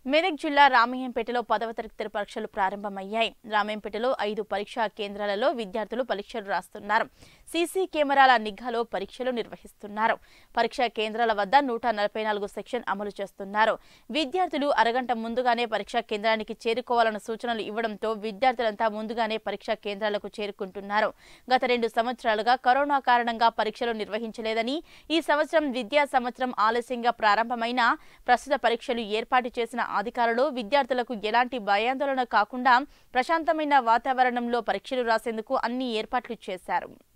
మెదక్ జిల్లా రామయ్యంపేటలో పదవ తరగతి పరీక్షలు ప్రారంభమయ్యాయి రామయ్యంపేటలో ఐదు పరీక్షా కేంద్రాలలో విద్యార్థులు పరీక్షలు రాస్తున్నారు సీసీ కెమెరాల నిఘాలో పరీక్షలు నిర్వహిస్తున్నారు పరీక్షా కేంద్రాల వద్ద నూట నలభై నాలుగు సెక్షన్ అమలు చేస్తున్నారు విద్యార్థులు అరగంట ముందుగానే పరీక్షా కేంద్రానికి చేరుకోవాలన్న సూచనలు ఇవ్వడంతో విద్యార్థులంతా ముందుగానే పరీక్షా కేంద్రాలకు చేరుకుంటున్నారు గత రెండు సంవత్సరాలుగా కరోనా కారణంగా పరీక్షలు నిర్వహించలేదని ఈ సంవత్సరం విద్యా సంవత్సరం ఆలస్యంగా ప్రారంభమైన ప్రస్తుత పరీక్షలు ఏర్పాటు చేసిన అధికారులు విద్యార్థులకు ఎలాంటి భయాందోళన కాకుండా ప్రశాంతమైన వాతావరణంలో పరీక్షలు రాసేందుకు అన్ని ఏర్పాట్లు చేశారు